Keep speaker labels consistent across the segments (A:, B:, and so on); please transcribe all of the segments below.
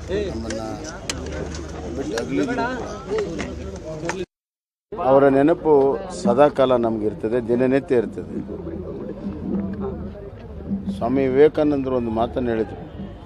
A: ನಮ್ಮನ್ನು ಬಿಟ್ಟು ಅಗಲಿದ್ರು ಅವರ ನೆನಪು ಸದಾಕಾಲ ನಮಗಿರ್ತದೆ ದಿನನಿತ್ಯ ಇರ್ತದೆ ಸ್ವಾಮಿ ವಿವೇಕಾನಂದರು ಒಂದು ಮಾತನ್ನು ಹೇಳಿದರು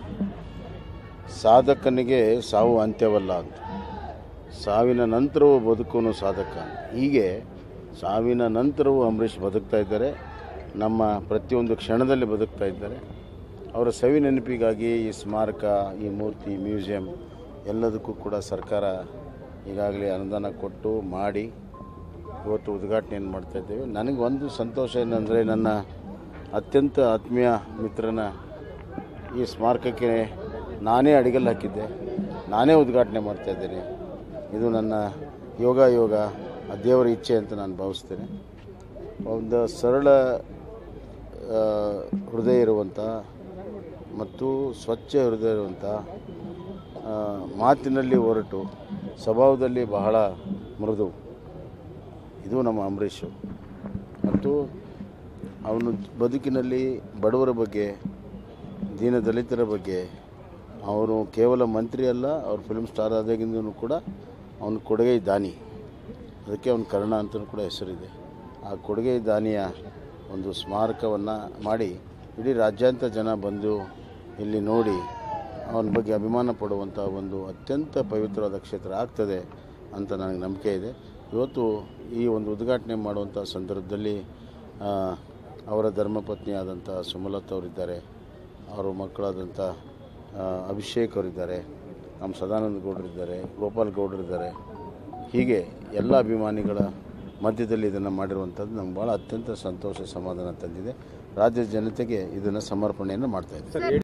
A: ಸಾಧಕನಿಗೆ ಸಾವು ಅಂತ್ಯವಲ್ಲ ಅಂತ ಸಾವಿನ ನಂತರವೂ ಬದುಕುವನು ಸಾಧಕ ಹೀಗೆ ಸಾವಿನ ನಂತರವೂ ಅಂಬರೀಷ್ ಬದುಕ್ತಾ ಇದ್ದಾರೆ ನಮ್ಮ ಪ್ರತಿಯೊಂದು ಕ್ಷಣದಲ್ಲಿ ಬದುಕ್ತಾ ಇದ್ದಾರೆ ಅವರ ಸವಿ ನೆನಪಿಗಾಗಿ ಈ ಸ್ಮಾರಕ ಈ ಮೂರ್ತಿ ಮ್ಯೂಸಿಯಂ ಎಲ್ಲದಕ್ಕೂ ಕೂಡ ಸರ್ಕಾರ ಈಗಾಗಲೇ ಅನುದಾನ ಕೊಟ್ಟು ಮಾಡಿ ಇವತ್ತು ಉದ್ಘಾಟನೆಯನ್ನು ಮಾಡ್ತಾ ಇದ್ದೇವೆ ನನಗೆ ಒಂದು ಸಂತೋಷ ಏನಂದರೆ ನನ್ನ ಅತ್ಯಂತ ಆತ್ಮೀಯ ಮಿತ್ರನ ಈ ಸ್ಮಾರಕಕ್ಕೆ ನಾನೇ ಅಡಿಗಲ್ ಹಾಕಿದ್ದೆ ನಾನೇ ಉದ್ಘಾಟನೆ ಮಾಡ್ತಾ ಇದ್ದೇನೆ ಇದು ನನ್ನ ಯೋಗ ಯೋಗ ಆ ದೇವರ ಇಚ್ಛೆ ಅಂತ ನಾನು ಭಾವಿಸ್ತೇನೆ ಒಂದು ಸರಳ ಆ, ಹೃದಯ ಇರುವಂಥ ಮತ್ತು ಸ್ವಚ್ಛ ಹೃದಯ ಇರುವಂಥ ಆ, ಮಾತಿನಲ್ಲಿ ಹೊರಟು ಸ್ವಭಾವದಲ್ಲಿ ಬಹಳ ಮೃದು ಇದು ನಮ್ಮ ಅಂಬರೀಷು ಮತ್ತು ಅವನು ಬದುಕಿನಲ್ಲಿ ಬಡವರ ಬಗ್ಗೆ ದೀನ ದಲಿತರ ಬಗ್ಗೆ ಅವನು ಕೇವಲ ಮಂತ್ರಿ ಅಲ್ಲ ಅವ್ರು ಫಿಲ್ಮ್ ಸ್ಟಾರ್ ಆದಾಗಿಂದನೂ ಕೂಡ ಅವನು ಕೊಡುಗೆ ದಾನಿ ಅದಕ್ಕೆ ಅವನ ಕರ್ಣ ಅಂತಲೂ ಕೂಡ ಹೆಸರಿದೆ ಆ ಕೊಡುಗೆ ದಾನಿಯ ಒಂದು ಸ್ಮಾರಕವನ್ನು ಮಾಡಿ ಇಡೀ ರಾಜ್ಯಾಂತ ಜನ ಬಂದು ಇಲ್ಲಿ ನೋಡಿ ಅವನ ಬಗ್ಗೆ ಅಭಿಮಾನ ಪಡುವಂಥ ಒಂದು ಅತ್ಯಂತ ಪವಿತ್ರವಾದ ಕ್ಷೇತ್ರ ಆಗ್ತದೆ ಅಂತ ನನಗೆ ನಂಬಿಕೆ ಇದೆ ಇವತ್ತು ಈ ಒಂದು ಉದ್ಘಾಟನೆ ಮಾಡುವಂಥ ಸಂದರ್ಭದಲ್ಲಿ ಆ, ಅವರ ಧರ್ಮಪತ್ನಿಯಾದಂಥ ಸುಮಲತಾ ಅವರಿದ್ದಾರೆ ಅವರ ಮಕ್ಕಳಾದಂಥ ಆ, ಅಭಿಷೇಕ್ ಅವರಿದ್ದಾರೆ ನಮ್ಮ ಸದಾನಂದ ಗೌಡರಿದ್ದಾರೆ ಗೋಪಾಲ್ ಗೌಡರಿದ್ದಾರೆ ಹೀಗೆ ಎಲ್ಲ ಅಭಿಮಾನಿಗಳ ಮಧ್ಯದಲ್ಲಿ ಇದನ್ನು ಮಾಡಿರುವಂಥದ್ದು ನಮ್ಗೆ ಭಾಳ ಅತ್ಯಂತ ಸಂತೋಷ ಸಮಾಧಾನ ತಂದಿದೆ ರಾಜ್ಯದ ಜನತೆಗೆ ಇದನ್ನು ಸಮರ್ಪಣೆಯನ್ನು ಮಾಡ್ತಾ ಇದ್ದೀವಿ